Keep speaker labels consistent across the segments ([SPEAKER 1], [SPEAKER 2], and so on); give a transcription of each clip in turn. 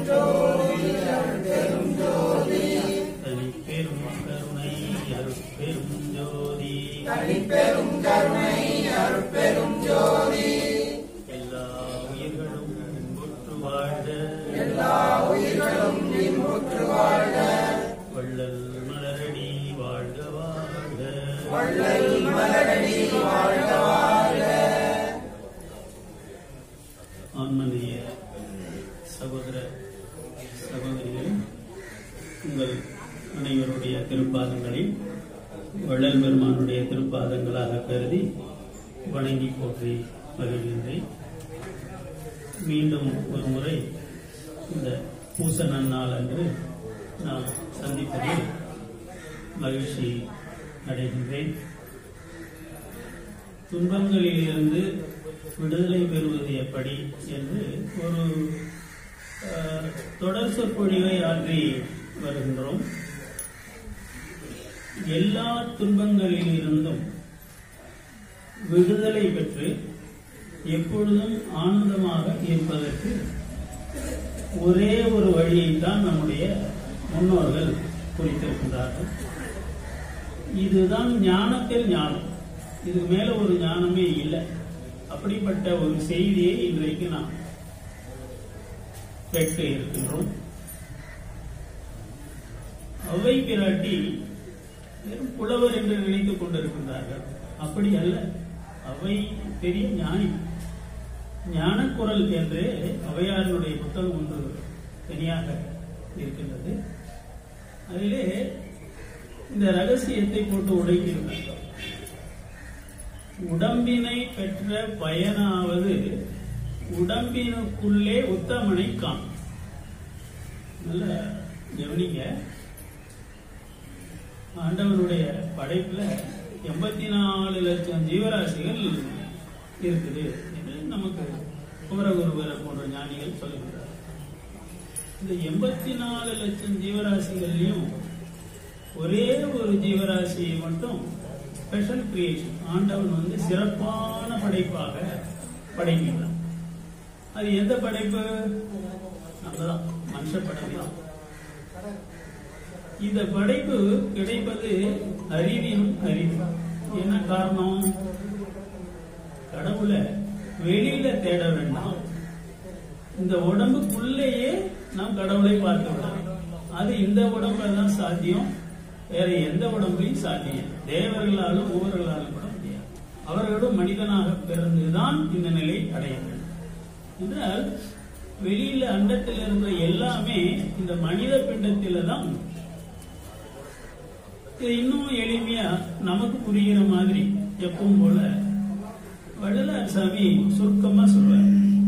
[SPEAKER 1] தனிப்பெரும் கருணை அருட்பெரும் ஜோதி
[SPEAKER 2] தனிப்பெரும் கருணை அருட்பெரும் ஜோதி
[SPEAKER 1] எல்லா உயிர்களும் இன்புற்று வாழ்க
[SPEAKER 2] எல்லா உயிர்களும் இன்புற்று வாழ்க
[SPEAKER 1] வள்ளல் மலரடி வாழ்க வாழ்க
[SPEAKER 2] வள்ளல் மலரடி வாழ்க வாழ்க
[SPEAKER 1] ஆன்மநேய சகோதர சகோதரிகளே உங்கள் அனைவருடைய திருப்பாதங்களில் வள்ளல் பெருமானுடைய திருப்பாதங்களாக கருதி வணங்கி போற்றி மகிழ்கின்றேன் மீண்டும் ஒரு முறை இந்த பூச நன்னாள் அன்று நாம் சந்திப்பதில் மகிழ்ச்சி அடைகின்றேன் துன்பங்களிலிருந்து விடுதலை பெறுவது எப்படி என்று ஒரு அஹ், தொடர் சொற்பொழிவை ஆற்றி வருகின்றோம் எல்லா துன்பங்களிலிருந்தும் விடுதலை பெற்று எப்பொழுதும் ஆனந்தமாக இருப்பதற்கு ஒரே ஒரு வழியைத்தான் நம்முடைய முன்னோர்கள் குறித்திருக்கின்றார்கள் இதுதான் ஞானத்தில் ஞானம் இதுக்கு மேல ஒரு ஞானமே இல்லை அப்படிப்பட்ட ஒரு செய்தியை இன்றைக்கு நாம் பெற்று இருக்கின்றோம் அவை பிராட்டி வெறும் புலவர் என்று நினைத்துக் கொண்டிருக்கின்றார்கள் அப்படி அல்ல அவை பெரிய ஞானி ஞானக்குரல் என்று அவையாருடைய புத்தகம் ஒன்று தனியாக இருக்கின்றது அதிலே இந்த ரகசியத்தை போட்டு உடைக்கிறார்கள் உடம்பினை பெற்ற பயனாவது உடம்பினுக்குள்ளே உத்தமனை காணும் நல்ல கவனிங்க ஆண்டவனுடைய படைப்புல எண்பத்தி நாலு லட்சம் ஜீவராசிகள் இருக்குது என்று நமக்கு குமரகுருவரை போன்ற ஞானிகள் சொல்லுகிறார் இந்த எண்பத்தி நாலு லட்சம் ஜீவராசிகள்லயும் ஒரே ஒரு ஜீவராசியை மட்டும் ஸ்பெஷல் கிரியேஷன் ஆண்டவன் வந்து சிறப்பான படைப்பாக படைக்கிறான் அது எந்த படைப்பு நம்மதான் மனுஷ படைப்பு தான் இந்த படைப்பு கிடைப்பது அறிவினும் அறிவு என்ன காரணம் கடவுளை வெளியில தேட வேண்டாம் இந்த உடம்புக்குள்ளேயே நாம் கடவுளை பார்த்து விடலாம் அது இந்த உடம்புல தான் சாத்தியம் வேற எந்த உடம்புலையும் சாத்தியம் இல்லை. தேவர்களாலும் ஊர்களாலும் கூட முடியாது அவர்களும் மனிதனாக பிறந்துதான் இந்த நிலை அடைய வேண்டும் என்றால் வெளியில அண்டத்தில் இருக்கிற எல்லாமே இந்த மனித பிண்டத்தில தான் உண்டு. இது இன்னும் எளிமையா நமக்கு புரிகிற மாதிரி எப்பவும் போல வள்ளலார் சாமி சுருக்கமா சொல்றார்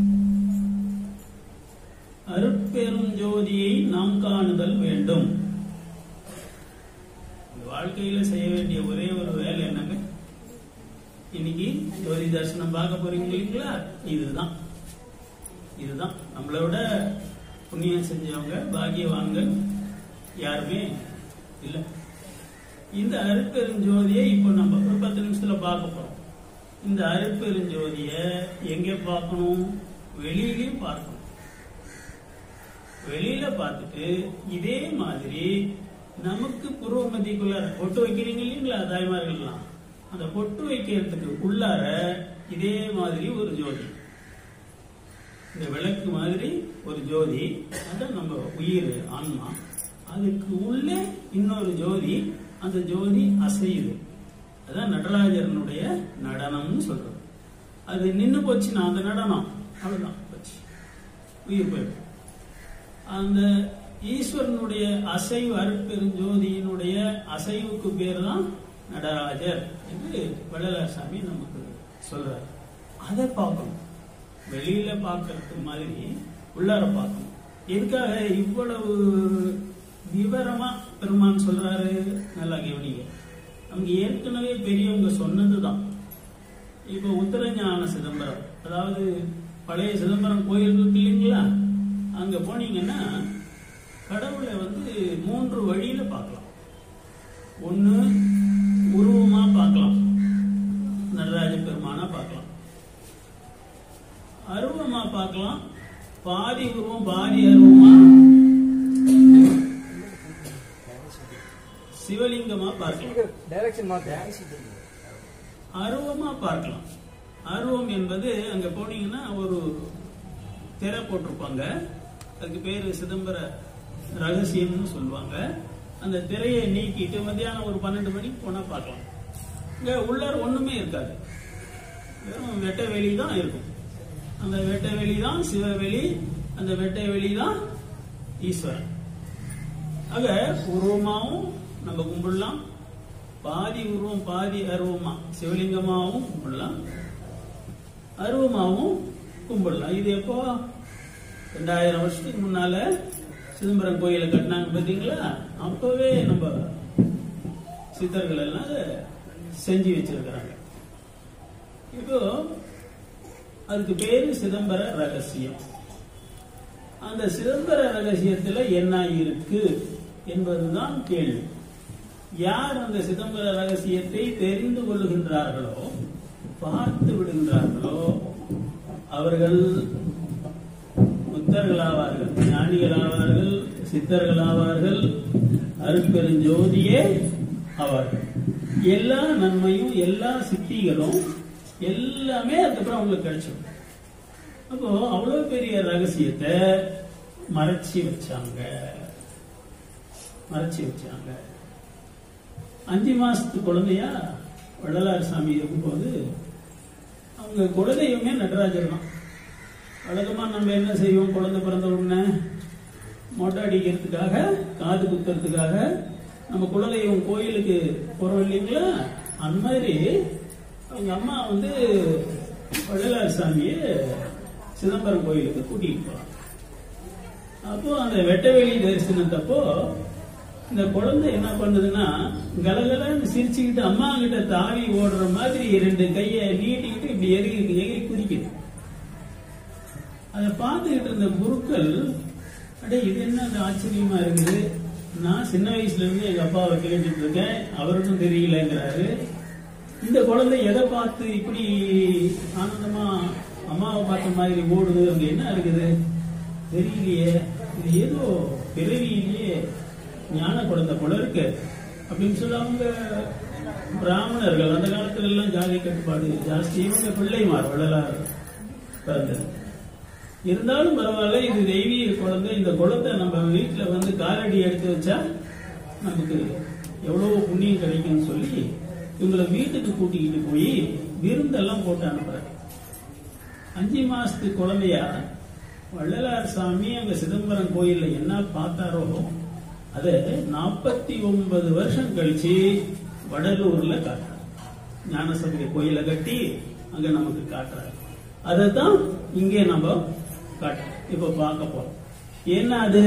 [SPEAKER 1] அருட்பெரும் ஜோதியை நாம் காணுதல் வேண்டும் இந்த வாழ்க்கையில செய்ய வேண்டிய ஒரே ஒரு வேலை என்னங்க இன்னைக்கு ஜோதி தரிசனம் பார்க்க போறீங்க இல்லைங்களா இதுதான் இதுதான் நம்மளோட புண்ணியம் செஞ்சவங்க பாக்கியவான்கள் யாருமே இல்லை இந்த அருட்பெருஞ்சோதியை இப்போ நம்ம ஒரு பத்து நிமிஷத்துல பார்க்க போறோம் இந்த அருட்பெருஞ்சோதிய எங்க பார்க்கணும் வெளியிலயும் பார்க்கணும் வெளியில பார்த்துட்டு இதே மாதிரி நமக்கு புருவ மத்திக்குள்ள பொட்டு வைக்கிறீங்க இல்லைங்களா தாய்மார்கள்லாம் அந்த பொட்டு வைக்கிறதுக்கு உள்ளார இதே மாதிரி ஒரு ஜோதி இந்த விளக்கு மாதிரி ஒரு ஜோதி அதான் நம்ம உயிர் ஆன்மா அதுக்கு உள்ளே இன்னொரு ஜோதி அந்த ஜோதி அசையுது அதான் நடராஜரனுடைய நடனம்னு சொல்றது அது நின்னு போச்சுன்னா அந்த நடனம் அவ்வளவுதான் போச்சு உயிர் போயிடும் அந்த ஈஸ்வரனுடைய அசைவு அருட்பெருஞ்சோதியினுடைய அசைவுக்கு பேர் தான் நடராஜர் என்று வள்ளலார் சாமி நமக்கு சொல்றார் அதை பார்க்கணும் வெளியில பார்க்கறது மாதிரி உள்ளார பார்க்கணும் எதுக்காக இவ்வளவு விவரமா பெருமான் சொல்றாரு நல்லா கவனிங்க நமக்கு ஏற்கனவே பெரியவங்க சொன்னதுதான் இப்போ உத்தரஞான சிதம்பரம் அதாவது பழைய சிதம்பரம் கோயில் இருக்கு இல்லைங்களா அங்க போனீங்கன்னா கடவுளை வந்து மூன்று வழியில பார்க்கலாம் ஒண்ணு உருவமா பார்க்கலாம் நடராஜ பெருமானா பார்க்கலாம் அருவமா பார்க்கலாம் பாதி உருவம் பாதி அருவமா சிவலிங்கமா பார்க்கலாம்
[SPEAKER 3] டைரக்ஷன் மாத்த
[SPEAKER 1] அருவமா பார்க்கலாம் அருவம் என்பது அங்க போனீங்கன்னா ஒரு திரை போட்டிருப்பாங்க அதுக்கு பேரு சிதம்பர ரகசியம்னு சொல்லுவாங்க அந்த திரையை நீக்கிட்டு மத்தியானம் ஒரு பன்னெண்டு மணிக்கு போனா பார்க்கலாம் இங்க உள்ளார ஒண்ணுமே இருக்காது வெறும் வெட்ட வெளி தான் இருக்கும் அந்த வெட்ட வெளி தான் சிவவெளி அந்த வெட்ட வெளி தான் ஈஸ்வரன் ஆக உருவமாவும் நம்ம கும்பிடலாம் பாதி உருவம் பாதி அருவமா சிவலிங்கமாவும் கும்பிடலாம் அருவமாவும் கும்பிடலாம் இது எப்போ ரெண்டாயிரம் வருஷத்துக்கு முன்னால சிதம்பரம் கோயிலை கட்டினாங்க பாத்தீங்களா அப்பவே நம்ம சித்தர்கள் எல்லாம் அதை செஞ்சு வச்சிருக்கிறாங்க இப்போ அதுக்கு பேரு சிதம்பர ரகசியம் அந்த சிதம்பர ரகசியத்துல என்ன இருக்கு என்பதுதான் கேள்வி யார் அந்த சிதம்பர ரகசியத்தை தெரிந்து கொள்ளுகின்றார்களோ பார்த்து விடுகின்றார்களோ அவர்கள் புத்தர்களாவார்கள் ஞானிகளாவார்கள் சித்தர்களாவார்கள் அருட்பெருஞ்சோதியே ஆவார்கள் எல்லா நன்மையும் எல்லா சித்திகளும் எல்லாமே அதுக்கப்புறம் அவங்களுக்கு கிடைச்சிடும் அப்போ அவ்வளவு பெரிய ரகசியத்தை மறைச்சி வச்சாங்க மறைச்சி வச்சாங்க அஞ்சு மாசத்து குழந்தையா வள்ளலார் சாமி இருக்கும்போது அவங்க குலதெய்வமே நடராஜர் தான் வழக்கமா நம்ம என்ன செய்வோம் குழந்தை பிறந்த உடனே மொட்டை அடிக்கிறதுக்காக காது குத்துறதுக்காக நம்ம குலதெய்வம் கோயிலுக்கு போறோம் இல்லைங்களா அந்த மாதிரி அவங்க அம்மா வந்து வள்ளலார் சாமியை சிதம்பரம் கோயிலுக்கு கூட்டிட்டு போறாங்க அப்போ அந்த வெட்டவெளி தரிசனத்தப்போ இந்த குழந்தை என்ன பண்ணுதுன்னா கலகலன்னு சிரிச்சுக்கிட்டு அம்மா கிட்ட தாவி ஓடுற மாதிரி ரெண்டு கையை நீட்டிக்கிட்டு இப்படி எகிரி எகிரி குதிக்குது அதை பார்த்துக்கிட்டு இருந்த குருக்கள் அடே இது என்ன அது ஆச்சரியமா இருக்குது நான் சின்ன வயசுல இருந்து எங்க அப்பாவை கேட்டுட்டு இருக்கேன் அவருக்கும் தெரியலங்கிறாரு இந்த குழந்தை எதை பார்த்து இப்படி ஆனந்தமா அம்மாவை பார்த்த மாதிரி ஓடுது அங்க என்ன இருக்குது தெரியலையே இது ஏதோ பிறவியிலேயே ஞான குழந்தை போல இருக்கு அப்படின்னு சொல்லி அவங்க பிராமணர்கள் அந்த காலத்துல எல்லாம் ஜாதி கட்டுப்பாடு ஜாஸ்தி இவங்க பிள்ளைமார் வள்ளலார் பிறந்தது இருந்தாலும் பரவாயில்ல இது தெய்வீக குழந்தை இந்த குழந்தை நம்ம வீட்டுல வந்து காலடி எடுத்து வச்சா நமக்கு எவ்வளவு புண்ணியம் கிடைக்கும்னு சொல்லி இவங்களை வீட்டுக்கு கூட்டிக்கிட்டு போய் விருந்தெல்லாம் போட்டு அனுப்புறாரு அஞ்சு மாசத்து குழந்தையா வள்ளலார் சாமி அங்க சிதம்பரம் கோயில்ல என்ன பார்த்தாரோ அது நாற்பத்தி ஒன்பது வருஷம் கழிச்சு வடலூர்ல காட்டுறாரு ஞானசபை கோயில கட்டி அங்க நமக்கு காட்டுறாரு அதைத்தான் இங்கே நம்ம காட்டுறோம் இப்ப பார்க்க போறோம் என்ன அது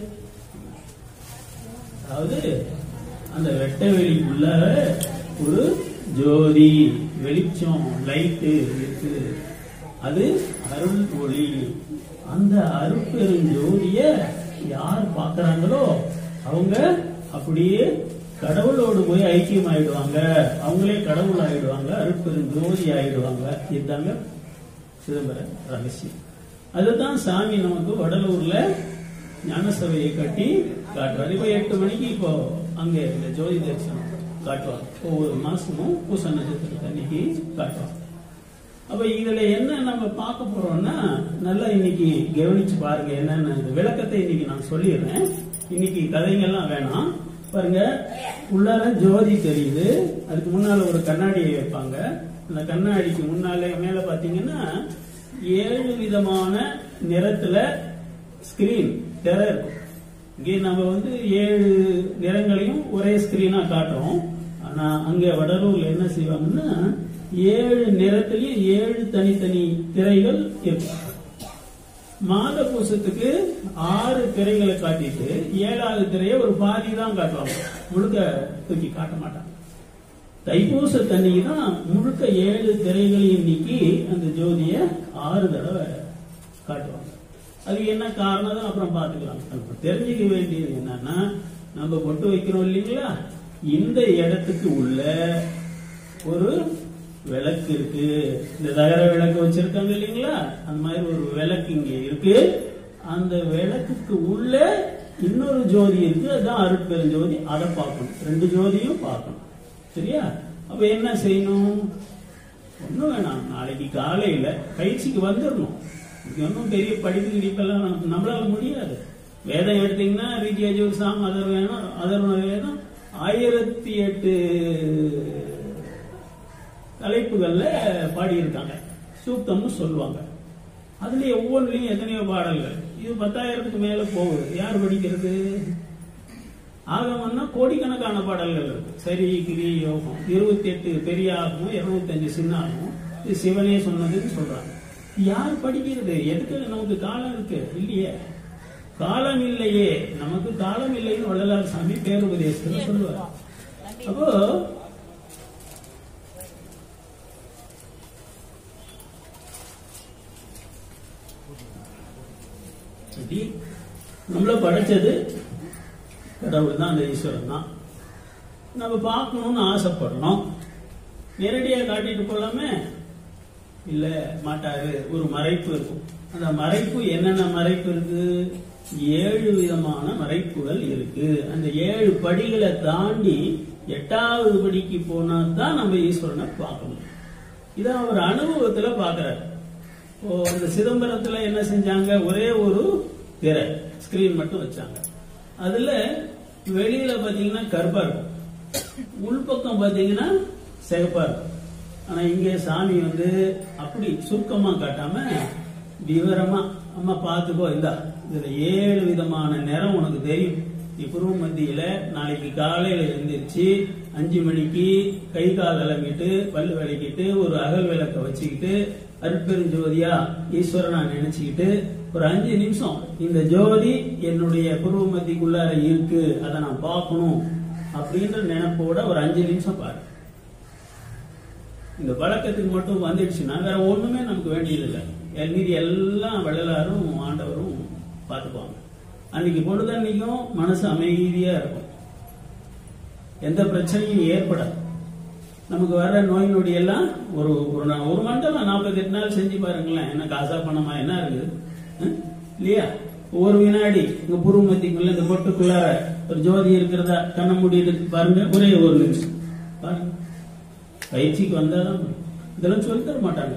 [SPEAKER 1] அதாவது அந்த வெட்ட வெளிக்குள்ள ஒரு ஜோதி வெளிச்சம் லைட்டு இருக்கு அது அருள் ஒளி அந்த அருட்பெரும் ஜோதிய யார் பார்க்கறாங்களோ அவங்க அப்படியே கடவுளோடு போய் ஐக்கியம் ஆயிடுவாங்க அவங்களே கடவுள் ஆயிடுவாங்க அருட்பெரும் ஜோதி ஆயிடுவாங்க இதுதாங்க சிதம்பர ரகசியம் அதுதான் சாமி நமக்கு வடலூர்ல ஞானசபையை கட்டி காட்டுறாரு இப்ப எட்டு மணிக்கு இப்போ அங்க இந்த ஜோதி தரிசனம் காட்டுவாங்க ஒவ்வொரு மாசமும் பூச நட்சத்திரத்தை அன்னைக்கு காட்டுவாங்க அப்ப இதுல என்ன நம்ம பார்க்க போறோம்னா நல்லா இன்னைக்கு கவனிச்சு பாருங்க என்னன்னு இந்த விளக்கத்தை இன்னைக்கு நான் சொல்லிடுறேன் இன்னைக்கு கதைங்கெல்லாம் வேணாம் பாருங்க உள்ளார ஜோதி தெரியுது அதுக்கு முன்னால ஒரு கண்ணாடியை வைப்பாங்க அந்த கண்ணாடிக்கு முன்னாலே மேல பாத்தீங்கன்னா ஏழு விதமான நிறத்துல ஸ்கிரீன் திரை இருக்கும் இங்கே நம்ம வந்து ஏழு நிறங்களையும் ஒரே ஸ்கிரீனா காட்டுறோம் ஆனா அங்க வடலூர்ல என்ன செய்வாங்கன்னா ஏழு நிறத்திலையும் ஏழு தனித்தனி திரைகள் இருக்கும் மாத பூசத்துக்கு ஆறு திரைகளை காட்டிட்டு ஏழாவது திரையை ஒரு பாதி தான் காட்டுவாங்க முழுக்க தூக்கி காட்ட மாட்டாங்க தைப்பூச தண்ணிக்கு தான் முழுக்க ஏழு திரைகளையும் நீக்கி அந்த ஜோதிய ஆறு தடவை காட்டுவாங்க அது என்ன காரணம் அப்புறம் பார்த்துக்கலாம் இப்ப தெரிஞ்சுக்க வேண்டியது என்னன்னா நம்ம பொட்டு வைக்கிறோம் இல்லைங்களா இந்த இடத்துக்கு உள்ள ஒரு விளக்கு இருக்கு இந்த தகர விளக்கு வச்சிருக்காங்க இல்லைங்களா அந்த மாதிரி ஒரு விளக்கு இங்க இருக்கு அந்த விளக்குக்கு உள்ள இன்னொரு ஜோதி இருக்கு அதுதான் அருட்பெருஞ்சோதி அதை பார்க்கணும் ரெண்டு ஜோதியும் பார்க்கணும் சரியா அப்ப என்ன செய்யணும் ஒண்ணும் வேணாம் நாளைக்கு காலையில பயிற்சிக்கு வந்துடணும் இது ஒன்றும் பெரிய படிப்பு கிடிப்பெல்லாம் நம்ம- நம்மளால முடியாது வேதம் எடுத்தீங்கன்னா ரிக்கிய சாம் அதர் வேணும் அதர்வன வேதம் ஆயிரத்தி எட்டு தலைப்புகள்ல பாடியிருக்காங்க சூக்தம்னு சொல்லுவாங்க அதுல ஒவ்வொன்றிலையும் எத்தனையோ பாடல்கள் இது பத்தாயிரத்துக்கு மேல போகுது யார் படிக்கிறது ஆகமம்னா கோடிக்கணக்கான பாடல்கள் இருக்கு சரி கிரி யோகம் இருபத்தி எட்டு பெரிய ஆகமும் இருநூத்தி அஞ்சு சின்ன ஆகமும் இது சிவனே சொன்னதுன்னு சொல்றாங்க யார் படிக்கிறது எதுக்கு நமக்கு காலம் இருக்கு இல்லையே காலம் இல்லையே நமக்கு காலம் இல்லைன்னு வள்ளலார் சாமி பேருபதேசத்துல சொல்லுவார் அப்போ அப்படி நம்மள படைச்சது கடவுள் தான் அந்த ஈஸ்வரன் தான் நம்ம பார்க்கணும்னு ஆசைப்படணும் நேரடியாக காட்டிட்டு போலாமே இல்ல மாட்டாரு ஒரு மறைப்பு இருக்கும் அந்த மறைப்பு என்னென்ன மறைப்பு இருக்கு ஏழு விதமான மறைப்புகள் இருக்கு அந்த ஏழு படிகளை தாண்டி எட்டாவது படிக்கு போனா தான் நம்ம ஈஸ்வரனை பார்க்கணும் இதை அவர் அனுபவத்துல பார்க்கறாரு இப்போ இந்த சிதம்பரத்துல என்ன செஞ்சாங்க ஒரே ஒரு திரை ஸ்கிரீன் மட்டும் வச்சாங்க அதுல வெளியில பாத்தீங்கன்னா கருப்பா இருக்கும் உள்பக்கம் பாத்தீங்கன்னா சிகப்பா இருக்கும் ஆனா இங்க சாமி வந்து அப்படி சுருக்கமா காட்டாம விவரமா அம்மா பாத்துக்கோ இந்தா இதுல ஏழு விதமான நிறம் உனக்கு தெரியும் நீ புருவ மத்தியில நாளைக்கு காலையில எழுந்திருச்சு அஞ்சு மணிக்கு கை கால் அலம்பிட்டு பல்லு விளக்கிட்டு ஒரு அகல் விளக்க வச்சுக்கிட்டு அருட்பெருஞ்சோதியா ஈஸ்வரனா நினைச்சுக்கிட்டு ஒரு அஞ்சு நிமிஷம் இந்த ஜோதி என்னுடைய புருவ மத்திக்குள்ளார இருக்கு அதை நான் பார்க்கணும் அப்படின்ற நினைப்போட ஒரு அஞ்சு நிமிஷம் பாரு இந்த பழக்கத்துக்கு மட்டும் வந்துடுச்சுன்னா வேற ஒண்ணுமே நமக்கு வேண்டியதில்லை மீதி எல்லாம் வள்ளலாரும் ஆண்டவரும் பார்த்துக்குவாங்க அன்னைக்கு பொழுதன்னைக்கும் மனசு அமைதியா இருக்கும் எந்த பிரச்சனையும் ஏற்படாது நமக்கு வர நோய் நொடி எல்லாம் ஒரு ஒரு நா- ஒரு மண்டலம் நாற்பத்தி எட்டு நாள் செஞ்சு பாருங்களேன் என்ன காசா பணமா என்ன இருக்குது அஹ்? இல்லையா ஒரு வினாடி இங்க புருவமத்திக்குள்ள இந்த பொட்டுக்குள்ளார ஒரு ஜோதி இருக்கிறதா கண்ண மூடிட்டு பாருங்க ஒரே ஒரு நிமிஷம் பாருங்க பயிற்சிக்கு வந்தாதான் முடியும். இதெல்லாம் சொல்லி தர மாட்டாங்க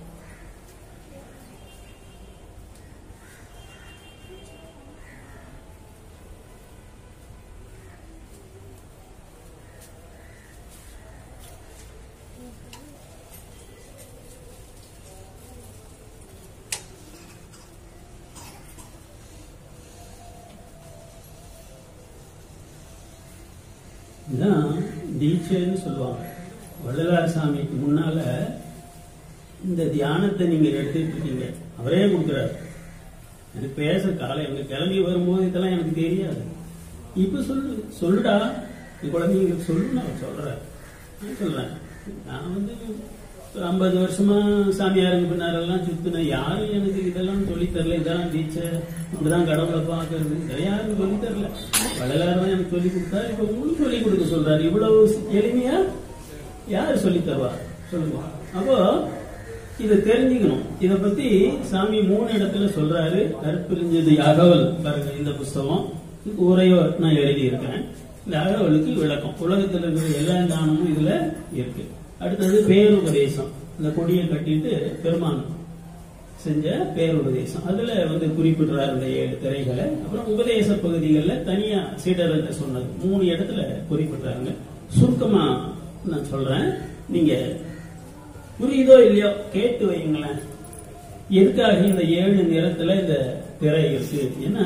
[SPEAKER 1] இதான் தீட்சைன்னு சொல்லுவாங்க வள்ளலார் சாமிக்கு முன்னால இந்த தியானத்தை நீங்க எடுத்துட்டு இருக்கீங்க அவரே கொடுக்குறாரு எனக்கு பேச காலை எங்க கிளம்பி வரும்போது இதெல்லாம் எனக்கு தெரியாது இப்ப சொல்லு சொல்லுடா நீ குழந்தைங்களுக்கு சொல்லு நான் சொல்றேன் நான் சொல்றேன் நான் வந்து ஒரு ஐம்பது வருஷமா சாமியாருங்க பின்னாரெல்லாம் சுத்தினேன் யாரும் எனக்கு இதெல்லாம் சொல்லித் தரல இதெல்லாம் தீட்சை இப்படிதான் கடவுளை பார்க்கறது இதெல்லாம் யாரும் சொல்லித் தரல வள்ளலார் தான் எனக்கு சொல்லி கொடுத்தாரு இப்ப உங்களுக்கு சொல்லி கொடுக்க சொல்றாரு இவ்வளவு எளிமையா யார் சொல்லித் தருவா சொல்லுங்க அப்போ இதை தெரிஞ்சுக்கணும் இத பத்தி சாமி மூணு இடத்துல சொல்றாரு கற்பிரிஞ்சது அகவல் பாருங்க இந்த புஸ்தகம் இதுக்கு உரையோ நான் எழுதி இருக்கிறேன் இந்த அகவலுக்கு விளக்கம் உலகத்துல இருக்கிற எல்லா ஞானமும் இதுல இருக்கு அடுத்தது பேருபதேசம் இந்த கொடியை கட்டிட்டு பெருமான் செஞ்ச பேருபதேசம் அதுல வந்து குறிப்பிடுறாரு இந்த ஏழு திரைகளை அப்புறம் உபதேச பகுதிகளில் தனியா சீடர்கிட்ட சொன்னது மூணு இடத்துல குறிப்பிடுறாங்க சுருக்கமா நான் சொல்றேன் நீங்க புரியுதோ இல்லையோ கேட்டு வைங்களேன் எதுக்காக இந்த ஏழு நிறத்துல இந்த திரை இருக்கு ஏன்னா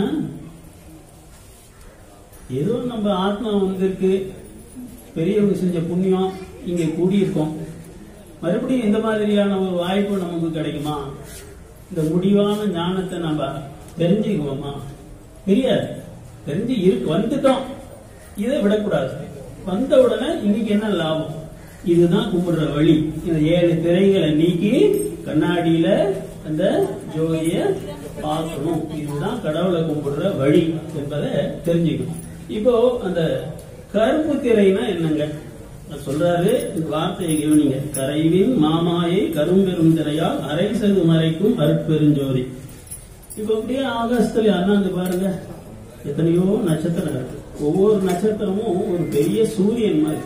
[SPEAKER 1] ஏதோ நம்ம ஆத்மா வந்திருக்கு பெரியவங்க செஞ்ச புண்ணியம் இங்க கூடியிருக்கோம் மறுபடியும் இந்த மாதிரியான ஒரு வாய்ப்பு நமக்கு கிடைக்குமா இந்த முடிவான ஞானத்தை நம்ம தெரிஞ்சுக்குவோமா தெரியாது தெரிஞ்சு இருக்கு வந்துட்டோம் இதை விடக்கூடாது வந்த உடனே இன்னைக்கு என்ன லாபம் இதுதான் கும்பிடுற வழி இந்த ஏழு திரைகளை நீக்கி கண்ணாடியில அந்த ஜோதிய பார்க்கணும் இதுதான் கடவுளை கும்பிடுற வழி என்பதை தெரிஞ்சுக்கணும் இப்போ அந்த கருப்பு திரைனா என்னங்க அவர் சொல்றாரு இந்த வார்த்தையை கவனிங்க கரைவின் மாமாயை கரும்பெரும் திரையால் அரைசது மறைக்கும் அருட்பெருஞ்சோதி இப்ப அப்படியே ஆகாசத்துல அண்ணாந்து பாருங்க எத்தனையோ நட்சத்திரம் இருக்கு ஒவ்வொரு நட்சத்திரமும் ஒரு பெரிய சூரியன் மாதிரி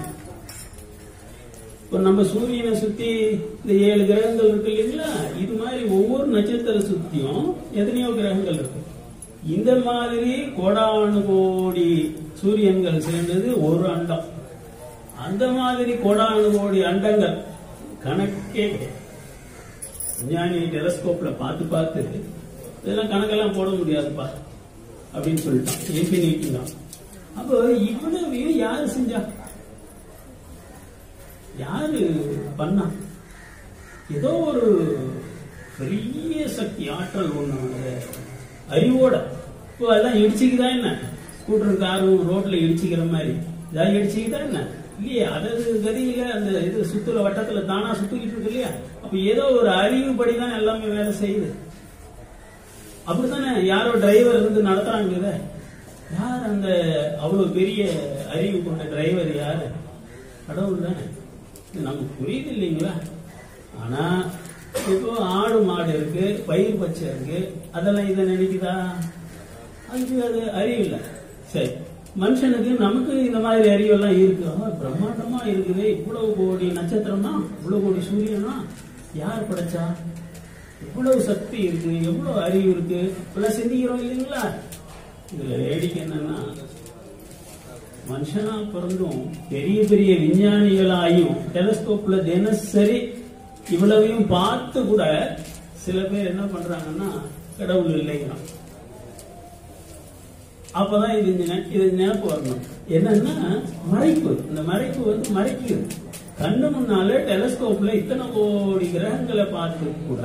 [SPEAKER 1] இப்ப நம்ம சூரியனை சுத்தி இந்த ஏழு கிரகங்கள் இருக்கு இல்லைங்களா இது மாதிரி ஒவ்வொரு நட்சத்திர சுத்தியும் எத்தனையோ கிரகங்கள் இருக்கு இந்த மாதிரி கோடானு கோடி சூரியன்கள் சேர்ந்தது ஒரு அண்டம் அந்த மாதிரி கோடானு கோடி அண்டங்கள் கணக்கே கிடையாது விஞ்ஞானி டெலஸ்கோப்ல பார்த்து பார்த்து இதெல்லாம் கணக்கெல்லாம் போட முடியாதுப்பா அப்படின்னு சொல்லிட்டான் இன்ஃபினிட்டி தான் அப்போ இவ்வளவு யாரு செஞ்சா யாரு பண்ணா ஏதோ ஒரு பெரிய சக்தி ஆற்றல் ஒண்ணு அந்த அறிவோட இப்போ எல்லாம் இடிச்சுக்குதா என்ன ஸ்கூட்டர் காரும் ரோட்ல இடிச்சுக்கிற மாதிரி ஏதாவது இடிச்சுக்குதா என்ன இல்லையே அதது கதியில அந்த இது சுத்துல வட்டத்துல தானா சுத்திக்கிட்டு இருக்கு இல்லையா அப்ப ஏதோ ஒரு அறிவுபடி தான் எல்லாமே வேலை செய்யுது அப்படித்தானே யாரோ டிரைவர் இருந்து நடத்துறாங்க இத யார் அந்த அவ்வளவு பெரிய அறிவு கொண்ட டிரைவர் யாரு கடவுள் தானே இது நமக்கு புரியுது இல்லைங்களா ஆனா இப்போ ஆடு மாடு இருக்கு பயிர் பச்சை இருக்கு அதெல்லாம் இதை நினைக்குதா அதுக்கு அது அறிவு இல்லை சரி மனுஷனுக்கு நமக்கு இந்த மாதிரி அறிவெல்லாம் இருக்கு ஆ, பிரம்மாண்டமா இருக்குது இவ்வளவு கோடி நட்சத்திரமா இவ்வளவு கோடி சூரியனா யார் படைச்சா இவ்வளவு சக்தி இருக்கு எவ்வளவு அறிவு இருக்கு இப்பெல்லாம் சிந்திக்கிறோம் இல்லைங்களா இதுல வேடிக்கை என்னன்னா மனுஷனா பிறந்தும் பெரிய பெரிய விஞ்ஞானிகளாயும் டெலஸ்கோப்ல தினசரி இவ்வளவையும் பார்த்து கூட சில பேர் என்ன பண்றாங்கன்னா கடவுள் இல்லைங்கிறான் அப்பதான் இது நினை- இது நினைப்பு வரணும் என்னன்னா மறைப்பு இந்த மறைப்பு வந்து மறைக்குது கண்ணு முன்னால டெலஸ்கோப்ல இத்தனை கோடி கிரகங்களை பார்த்து கூட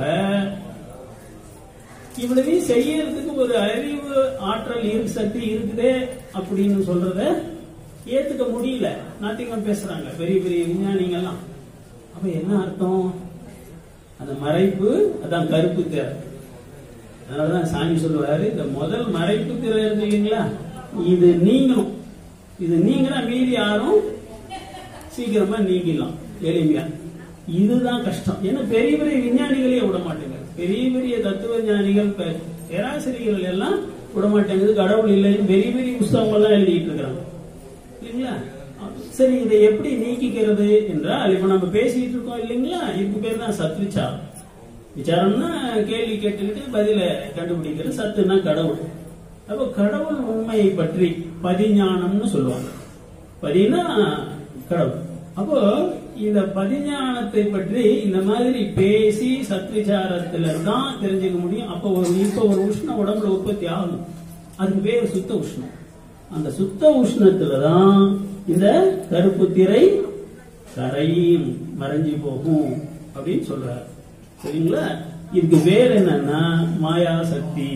[SPEAKER 1] இவ்வளவையும் செய்யறதுக்கு ஒரு அறிவு ஆற்றல் இரு சக்தி இருக்குதே அப்படின்னு சொல்றத ஏத்துக்க முடியல நாத்திகம் பேசுறாங்க பெரிய பெரிய விஞ்ஞானிகள்லாம் அப்ப என்ன அர்த்தம் அந்த மறைப்பு அதான் கருப்பு திரை அதனாலதான் சாமி சொல்லுவாரு இந்த முதல் மறைப்பு திரை இருக்கு இல்லைங்களா இது நீங்கணும் இது நீங்கினா மீதி யாரும் சீக்கிரமா நீங்கிடலாம் எளிமையா இதுதான் கஷ்டம் ஏன்னா பெரிய பெரிய விஞ்ஞானிகளே விட மாட்டேங்க பெரிய பெரிய தத்துவ ஞானிகள் பே- பேராசிரியர்கள் எல்லாம் விட மாட்டேங்குது கடவுள் இல்லைன்னு பெரிய பெரிய புஸ்தகங்கள் எல்லாம் எழுதிட்டு இருக்கிறாங்க இல்லைங்களா சரி இதை எப்படி நீக்கிக்கிறது என்றால் இப்ப நம்ம பேசிட்டு இருக்கோம் இல்லைங்களா இதுக்கு பேர் தான் சத் விசாரம் விசாரம்னா கேள்வி கேட்டுக்கிட்டு பதில கண்டுபிடிக்கிற சத்துனா கடவுள் அப்போ கடவுள் உண்மையை பற்றி பதிஞானம்னு சொல்லுவாங்க பதினா கடவுள் அப்போ இந்த பதிஞானத்தை பற்றி இந்த மாதிரி பேசி சத்விசாரத்துல தான் தெரிஞ்சுக்க முடியும் அப்போ ஒரு இப்ப ஒரு உஷ்ண உடம்புல உற்பத்தி ஆகணும் அதுக்கு பேர் சுத்த உஷ்ணம் அந்த சுத்த உஷ்ணத்துல தான் இந்த கருப்பு திரை கரையும் மறைஞ்சு போகும் அப்படின்னு சொல்றாரு சரிங்களா இதுக்கு பேர் என்னன்னா மாயா சக்தி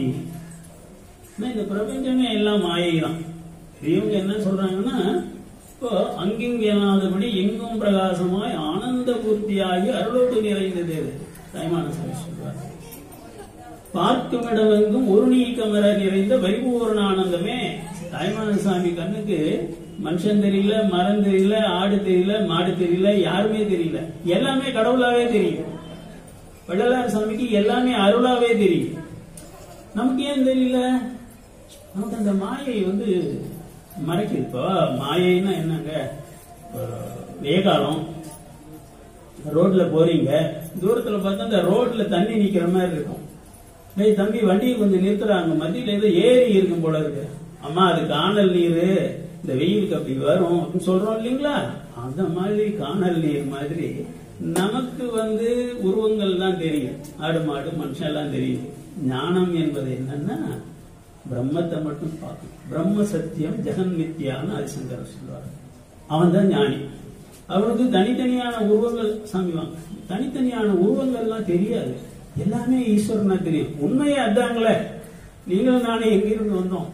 [SPEAKER 1] ஆனா இந்த பிரபஞ்சமே எல்லாம் மாயை தான் பெரியவங்க என்ன சொல்றாங்கன்னா இப்போ அங்கிங்கு இல்லாதபடி எங்கும் பிரகாசமாய் ஆனந்த பூர்த்தியாகி அருளோடு நிறைந்தது இது. தாய்மான சாமி சொல்றார் பார்க்கும் இடமெங்கும் ஒரு நீக்கமர நிறைந்த பரிபூரண ஆனந்தமே தாய்மான சாமி கண்ணுக்கு மனுஷன் தெரியல மரம் தெரியல ஆடு தெரியல மாடு தெரியல யாருமே தெரியல எல்லாமே கடவுளாவே தெரியும் வள்ளலார் சாமிக்கு எல்லாமே அருளாவே தெரியும் நமக்கு ஏன் தெரியல நமக்கு அந்த மாயை வந்து மறைக்குது இப்போ மாயைன்னா என்னங்க இப்போ வெய்ய காலம் ரோட்ல போறீங்க தூரத்துல பார்த்தா அந்த ரோட்ல தண்ணி நிக்கிற மாதிரி இருக்கும் டேய் தம்பி வண்டியை கொஞ்சம் நிறுத்துறாங்க மத்தியில ஏதோ ஏரி இருக்கும் போல இருக்கு அம்மா அது காணல் நீர் இந்த வெயிலுக்கு அப்படி வரும் அப்படின்னு சொல்றோம் இல்லைங்களா அந்த மாதிரி காணல் நீர் மாதிரி நமக்கு வந்து உருவங்கள் தான் தெரியும் ஆடு மாடு மனுஷன் எல்லாம் தெரியும் ஞானம் என்பது என்னன்னா பிரம்மத்தை மட்டும் பார்க்கணும் பிரம்ம சத்தியம் ஜெகன் மித்யான்னு ஹரிசங்கர் சொல்லுவார் அவன் தான் ஞானி அவனுக்கு தனித்தனியான உருவங்கள் சாமிவாங்க தனித்தனியான உருவங்கள்லாம் தெரியாது எல்லாமே ஈஸ்வரனா தெரியும் உண்மையே அதாங்களே நீங்களும் நானே எங்கிருந்து வந்தோம்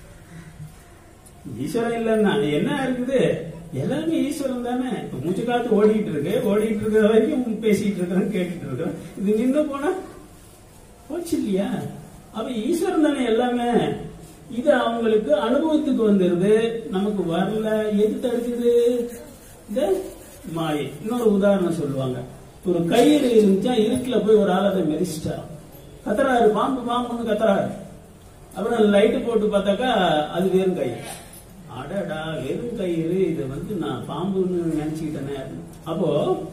[SPEAKER 1] ஈஸ்வரன் இல்லைன்னா என்ன இருக்குது எல்லாமே ஈஸ்வரன் தானே இப்ப மூச்சு காத்து ஓடிட்டு இருக்கு ஓடிட்டு இருக்கிற வரைக்கும் பேசிட்டு இருக்கிறோம் கேட்டுட்டு இருக்கிறோம் இது நின்று போனா போச்சு இல்லையா அப்ப ஈஸ்வரன் தானே எல்லாமே இது அவங்களுக்கு அனுபவத்துக்கு வந்துருது நமக்கு வரல எது தடுக்குது இந்த மாயை இன்னொரு உதாரணம் சொல்லுவாங்க ஒரு கயிறு இருந்துச்சா இருட்டுல போய் ஒரு ஆள் அதை மெரிச்சிட்டா கத்துறாரு பாம்பு பாம்புன்னு கத்துறாரு அப்புறம் லைட்டு போட்டு பார்த்தாக்கா அது வெறும் கயிறு அடடா வெறும் கயிறு இது வந்து நான் பாம்புன்னு நினைச்சுக்கிட்டேனே அப்போ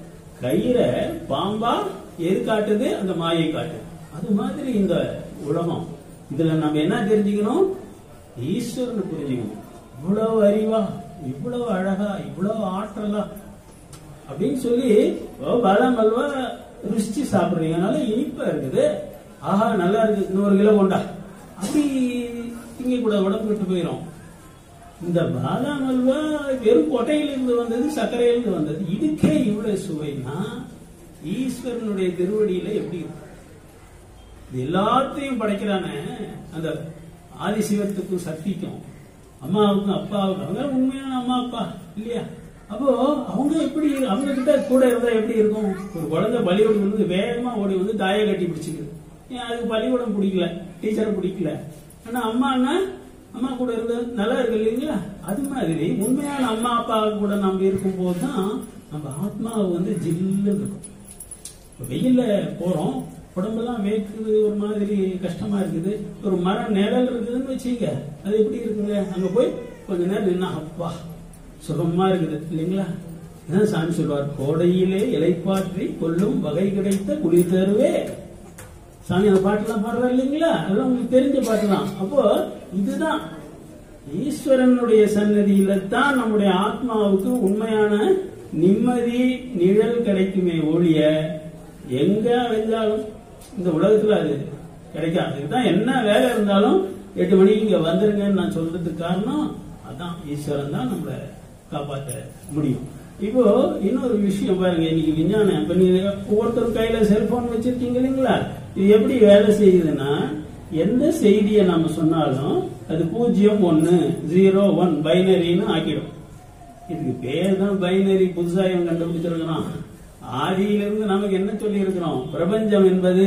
[SPEAKER 1] கயிறை பாம்பா எது காட்டுது அந்த மாயை காட்டுது அது மாதிரி இந்த உலகம் இதுல நம்ம என்ன தெரிஞ்சுக்கணும் ஈஸ்வரன் புரிஞ்சுக்கணும் இவ்வளவு அறிவா இவ்வளவு அழகா இவ்வளவு ஆற்றலா அப்படின்னு சொல்லி ஓ, பாதாம் அல்வா ருசிச்சு சாப்பிடுறீங்க நல்லா இனிப்பா இருக்குது ஆஹா நல்லா இருக்கு இன்னொரு கிலோ கொண்டா அப்படி திங்க கூட உடம்பு விட்டு போயிடும் இந்த பாதாம் அல்வா வெறும் கொட்டையிலிருந்து வந்தது சர்க்கரையிலிருந்து வந்தது இதுக்கே இவ்வளவு சுவைனா ஈஸ்வரனுடைய திருவடியில எப்படி இருக்கும் இது எல்லாத்தையும் படைக்கிறானே அந்த ஆதிசிவத்துக்கும் சக்திக்கும் அம்மாவுக்கும் அப்பாவுக்கும் அவங்க உண்மையான அம்மா அப்பா இல்லையா அப்போ அவங்க எப்படி அவங்க கிட்ட கூட இருந்தா எப்படி இருக்கும் ஒரு குழந்தை பள்ளிக்கூடம் வந்து வேகமா ஓடி வந்து தாயை கட்டி பிடிச்சிக்குது ஏன் அதுக்கு பள்ளிக்கூடம் பிடிக்கல டீச்சரை பிடிக்கல ஆனா அம்மான்னா அம்மா கூட இருந்தது நல்லா இருக்கு இல்லைங்களா அது மாதிரி உண்மையான அம்மா அப்பா கூட நம்ம இருக்கும் போதுதான் நம்ம ஆத்மாவை வந்து ஜில்லுன்னு இருக்கும் இப்ப வெயில்ல போறோம் உடம்பெல்லாம் வேக்குது ஒரு மாதிரி கஷ்டமா இருக்குது ஒரு மரம் நிழல் இருக்குதுன்னு வச்சுக்க அது எப்படி இருக்குங்க அங்க போய் கொஞ்ச நேரம் நின்னா அப்பா சுகமா இருக்குது இல்லைங்களா இதான் சாமி சொல்வார் கோடையிலே இலைப்பாற்றி கொல்லும் வகை கிடைத்த குளிர் தருவே சாமி அந்த பாட்டுலாம் பாடுறாரு இல்லைங்களா அதெல்லாம் உங்களுக்கு தெரிஞ்ச பாட்டு தான் அப்போ இதுதான் ஈஸ்வரனுடைய சன்னதியில தான் நம்முடைய ஆத்மாவுக்கு உண்மையான நிம்மதி நிழல் கிடைக்குமே ஒழிய எங்க அலைஞ்சாலும் இந்த உலகத்துல அது கிடைக்காது இதுதான் என்ன வேலை இருந்தாலும் எட்டு மணிக்கு இங்க வந்துருங்கன்னு நான் சொல்றதுக்கு காரணம் அதான் ஈஸ்வரன் தான் நம்மளை காப்பாற்ற முடியும் இப்போ இன்னொரு விஷயம் பாருங்க இன்னைக்கு விஞ்ஞானம் இப்ப நீங்க ஒவ்வொருத்தர் கையில செல்போன் வச்சிருக்கீங்க இல்லைங்களா இது எப்படி வேலை செய்யுதுன்னா எந்த செய்தியை நாம சொன்னாலும் அது பூஜ்ஜியம் ஒன்னு ஜீரோ ஒன் பைனரின்னு ஆக்கிடும் இதுக்கு பேர் தான் பைனரி புதுசா இவன் கண்டுபிடிச்சிருக்கிறான் ஆதியிலிருந்து நமக்கு என்ன சொல்லி இருக்கிறோம் பிரபஞ்சம் என்பது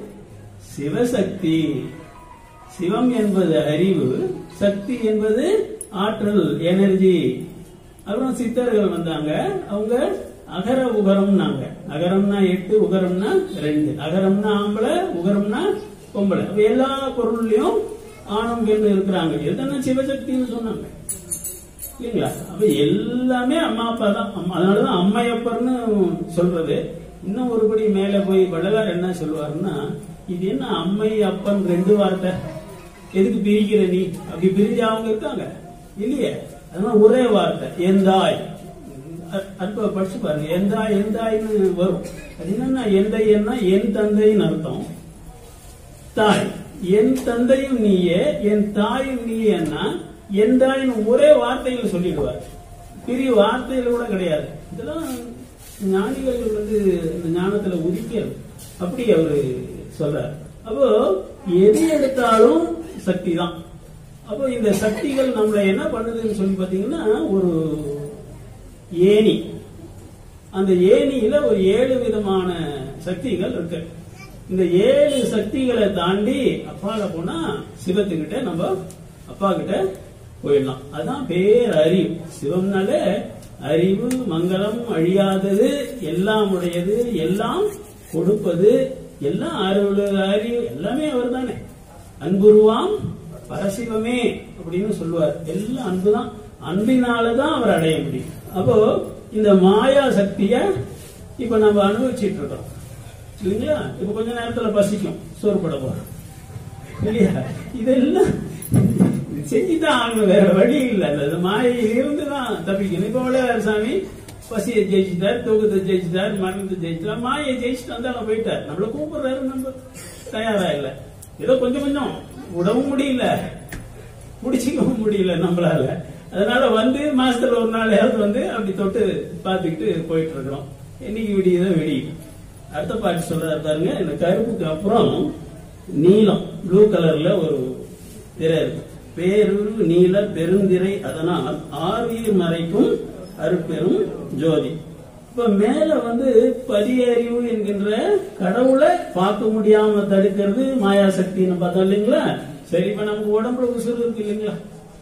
[SPEAKER 1] சிவசக்தி சிவம் என்பது அறிவு சக்தி என்பது ஆற்றல் எனர்ஜி அப்புறம் சித்தர்கள் வந்தாங்க அவங்க அகர உகரம்னாங்க அகரம்னா எட்டு உகரம்னா ரெண்டு அகரம்னா ஆம்பளை உகரம்னா பொம்பளை அப்ப எல்லா பொருள்லயும் ஆணும் பெண் இருக்கிறாங்க இதுதானே சிவசக்தின்னு சொன்னாங்க இல்லைங்களா அப்ப எல்லாமே அம்மா அப்பா தான் அம்மா- அதனாலதான் அம்மையப்பர்னு சொல்றது இன்னும் ஒருபடி மேல போய் வள்ளலார் என்ன சொல்லுவாருன்னா இது என்ன அம்மை அப்பன் ரெண்டு வார்த்தை எதுக்கு பிரிக்கிற நீ அப்படி பிரிஞ்சு அவங்க இருக்காங்க இல்லையே அதனால ஒரே வார்த்தை எந்தாய் அ- அற்ப படிச்சு பாருங்க எந்தாய் எந்தாய்னு வரும் அது என்னன்னா எந்தையன்னா என் தந்தைன்னு அர்த்தம் தாய் என் தந்தையும் நீயே என் தாயும் நீயேன்னா என் தாயின் ஒரே வார்த்தையில சொல்லிடுவார் பெரிய வார்த்தையில கூட கிடையாது இதெல்லாம் ஞானிகள் வந்து இந்த ஞானத்துல உதிக்க அப்படி அவரு சொல்றார் அப்போ எது எடுத்தாலும் சக்தி தான் அப்போ இந்த சக்திகள் நம்மள என்ன பண்ணுதுன்னு சொல்லி பாத்தீங்கன்னா ஒரு ஏணி அந்த ஏணியில ஒரு ஏழு விதமான சக்திகள் இருக்கு இந்த ஏழு சக்திகளை தாண்டி அப்பால போனா சிவத்துக்கிட்ட நம்ம அப்பா கிட்ட போயிடலாம் அதுதான் பேரறிவு சிவம்னாலே அறிவு மங்களம் அழியாதது எல்லாம் உடையது எல்லாம் கொடுப்பது எல்லாம் அருள் அறிவு எல்லாமே அவர் தானே அன்புருவாம் பரசிவமே அப்படின்னு சொல்லுவார் எல்லாம் அன்புதான் அன்பினாலதான் அவர் அடைய முடியும் அப்போ இந்த மாயா சக்திய இப்ப நம்ம அனுபவிச்சிட்டு இருக்கோம் இல்லைங்களா இப்ப கொஞ்ச நேரத்துல பசிக்கும் சோறு போட போறோம் இல்லையா இதெல்லாம் செஞ்சுதான் ஆகணும் வேற வழி இல்ல அந்த மாயையில் இருந்துதான் தப்பிக்கணும் இப்ப வளையார் சாமி பசியை ஜெயிச்சுட்டார் தூக்கத்தை ஜெயிச்சுட்டார் மரணத்தை ஜெயிச்சுட்டார் மாயை ஜெயிச்சுட்டு வந்தாலும் போயிட்டார் நம்மள கூப்பிடுறாரு நம்ம தயாரா இல்ல ஏதோ கொஞ்சம் கொஞ்சம் விடவும் முடியல முடிச்சிக்கவும் முடியல நம்மளால அதனால வந்து மாசத்துல ஒரு நாளையாவது வந்து அப்படி தொட்டு பார்த்துக்கிட்டு போயிட்டு இருக்கிறோம் என்னைக்கு விடியுதோ விடியும் அடுத்த பாட்டு சொல்றாரு பாருங்க இந்த கருப்புக்கு அப்புறம் நீலம் ப்ளூ கலர்ல ஒரு திரை இருக்கு பேருரு நீல பெருந்திரை அதனால் ஆறுயிர் மறைக்கும் அருட்பெரும் ஜோதி இப்ப மேல வந்து பதியறிவு என்கின்ற கடவுளை பார்க்க முடியாம தடுக்கிறது மாயாசக்தின்னு பார்த்தோம் இல்லைங்களா சரி இப்ப நமக்கு உடம்புல உசுறு இருக்கு இல்லைங்களா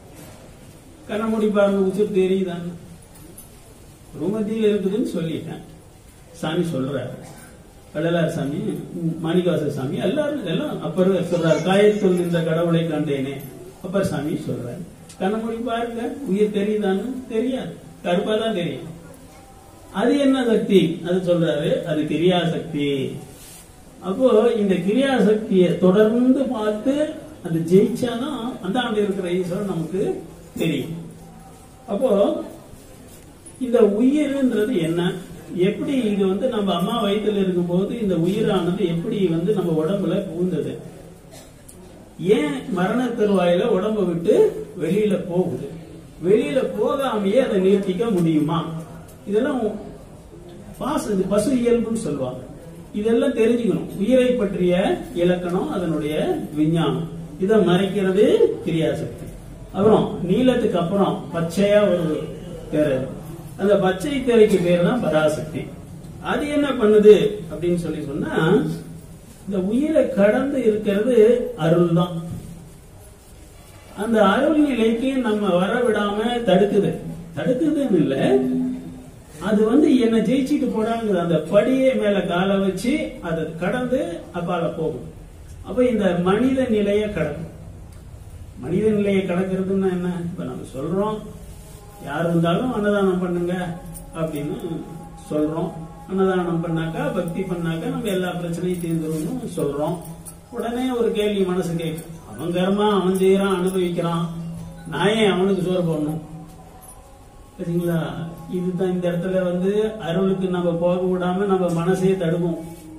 [SPEAKER 1] கண்ண மூடி பாருங்க உசுறு தெரியுதான்னு ரூமத்தியில் இருக்குதுன்னு சொல்லிட்டேன் சாமி சொல்றாரு வள்ளலார் சாமி ம், மாணிக்கவாசர் சாமி எல்லாரும் எல்லாம் அப்பர் சொல்றாரு காயத்துள் நின்ற கடவுளை கண்டேனே அப்பர் சாமி சொல்றாரு கண்ண மூடி பாருங்க உயிர் தெரியுதான்னு தெரியாது கருப்பா தான் தெரியும் அது என்ன சக்தி அது சொல்றாரு அது கிரியா சக்தி அப்போ இந்த கிரியா சக்தியை தொடர்ந்து பார்த்து அது ஜெயிச்சாதான் அந்த ஆண்டு இருக்கிற ஈஸ்வரன் நமக்கு தெரியும் அப்போ இந்த உயிர்ன்றது என்ன எப்படி இது வந்து நம்ம அம்மா வயித்துல இருக்கும்போது இந்த உயிரானது எப்படி வந்து நம்ம உடம்புல புகுந்தது ஏன் மரண தருவாயில உடம்ப விட்டு வெளியில போகுது வெளியில போகாமையே அதை நிறுத்திக்க முடியுமா இதெல்லாம் பாச இது பசு இயல்புன்னு சொல்லுவாங்க இதெல்லாம் தெரிஞ்சுக்கணும் உயிரை பற்றிய இலக்கணம் அதனுடைய விஞ்ஞானம் இதை மறைக்கிறது கிரியாசக்தி அப்புறம் நீளத்துக்கு அப்புறம் பச்சையா ஒரு திரை அந்த பச்சை திரைக்கு பேர் தான் பராசக்தி அது என்ன பண்ணுது அப்படின்னு சொல்லி சொன்னா இந்த உயிரை கடந்து இருக்கிறது அருள் தான் அந்த அருள் நிலைக்கு நம்ம வர விடாம தடுக்குது தடுக்குதுன்னு இல்ல அது வந்து என்ன ஜெயிச்சிட்டு போடாங்குது அந்த படியே மேல காலை வச்சு அதை கடந்து அப்பால போகும் அப்ப இந்த மனித நிலைய கடக்கும் மனித நிலையை கடக்கிறதுன்னா என்ன இப்ப நம்ம சொல்றோம் யார் இருந்தாலும் அன்னதானம் பண்ணுங்க அப்படின்னு சொல்றோம் அன்னதானம் பண்ணாக்கா பக்தி பண்ணாக்கா நம்ம எல்லா பிரச்சனையும் தீர்ந்துரும்னு சொல்றோம் உடனே ஒரு கேள்வி மனசு கேட்கும் அவன் கர்மா அவன் செய்யறான் அனுபவிக்கிறான் நான் ஏன் அவனுக்கு சோறு போடணும் சரிங்களா இதுதான் இந்த இடத்துல வந்து அருளுக்கு நம்ம போக விடாம நம்ம மனசையே தடுக்கும்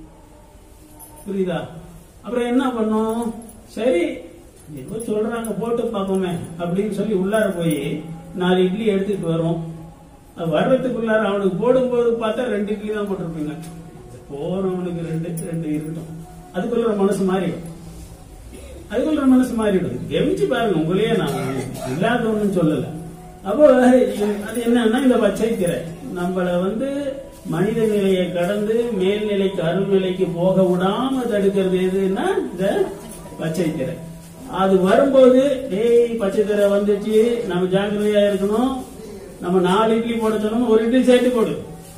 [SPEAKER 1] புரியுதா அப்புறம் என்ன பண்ணும் சரி ஏதோ சொல்றாங்க போட்டு பார்ப்போமே அப்படின்னு சொல்லி உள்ளார போய் நாலு இட்லி எடுத்துட்டு வரோம் அது வர்றதுக்குள்ளார அவனுக்கு போடும்போது பார்த்தா ரெண்டு இட்லி தான் போட்டிருப்பீங்க போறவனுக்கு ரெண்டு ரெண்டு இருக்கட்டும் அதுக்குள்ள மனசு மாறிடும் அதுக்குள்ள மனசு மாறிடும் கவனிச்சு பாருங்க உங்களையே நான் இல்லாத ஒண்ணும் சொல்லல அப்போ அது என்னன்னா இந்த பச்சை திரை நம்மள வந்து மனித நிலையை கடந்து மேல்நிலைக்கு அருள்நிலைக்கு போக விடாம தடுக்கிறது எதுன்னா இந்த பச்சை திரை அது வரும்போது டேய் பச்சை திரை வந்துச்சு நம்ம ஜாக்கிரதையா இருக்கணும் நம்ம நாலு இட்லி போட சொன்னோம் ஒரு இட்லி சேர்த்து போடு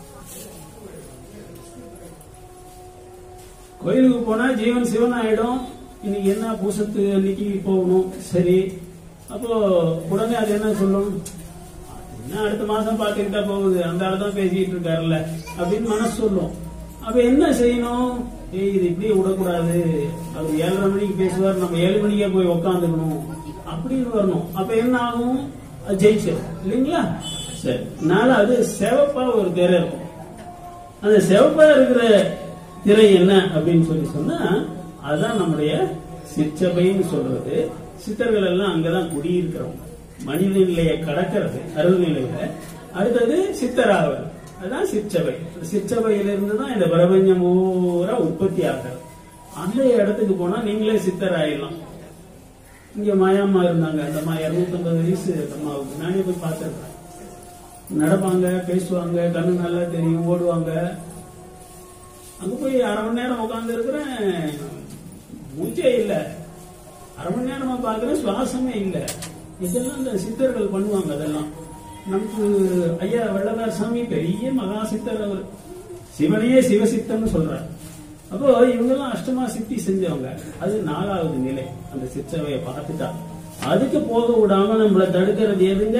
[SPEAKER 1] கோயிலுக்கு போனா ஜீவன் சிவன் ஆயிடும் இன்னைக்கு என்ன பூசத்து அன்னைக்கு போகணும் சரி அப்போ உடனே அது என்ன சொல்லும் என்ன அடுத்த மாசம் பாத்துக்கிட்டா போகுது அந்த ஆள் தான் பேசிட்டு இருக்காருல்ல அப்படின்னு மனசு சொல்லும் அப்ப என்ன செய்யணும் ஏய் இது இப்படி விடக்கூடாது அவர் ஏழரை மணிக்கு பேசுவார் நம்ம ஏழு மணிக்கே போய் உக்காந்துக்கணும் அப்படின்னு வரணும் அப்ப என்ன ஆகும் அது ஜெயிச்சிடும் இல்லைங்களா சரி அதனால அது சிவப்பா ஒரு திரை இருக்கும் அந்த சிவப்பா இருக்கிற திரை என்ன அப்படின்னு சொல்லி சொன்னா அதுதான் நம்முடைய சிற்றபைன்னு சொல்றது சித்தர்கள் எல்லாம் அங்கதான் குடியிருக்கிறவங்க மனித நிலையை கடக்கிறது அருள் நிலையில அடுத்தது சித்தராவது அதுதான் சிற்றபை சிற்றபையிலிருந்து தான் இந்த பிரபஞ்சம் பூரா உற்பத்தி ஆகிறது அந்த இடத்துக்கு போனா நீங்களே சித்தர் ஆயிடலாம் இங்க மாயாமா இருந்தாங்க அந்த அம்மா இருநூத்தம்பது வயசு அம்மாவுக்கு நானே போய் பார்த்திருக்கேன் நடப்பாங்க பேசுவாங்க கண்ணு நல்லா தெரியும் ஓடுவாங்க அங்க போய் அரை மணி நேரம் உட்கார்ந்து இருக்கிறேன் மூச்சே இல்ல அரை மணி நேரமா பாக்குறேன் சுவாசமே இல்ல இதெல்லாம் இந்த சித்தர்கள் பண்ணுவாங்க அதெல்லாம் நமக்கு ஐயா வள்ளலார் சாமி பெரிய மகா சித்தர் அவர் சிவனையே சிவசித்தம்னு சொல்றார் அப்போ இவங்கெல்லாம் அஷ்டமா சித்தி செஞ்சவங்க அது நாலாவது நிலை அந்த சிற்றவையை பார்த்துட்டா அதுக்கு போக விடாம நம்மளை தடுக்கிறது எதுங்க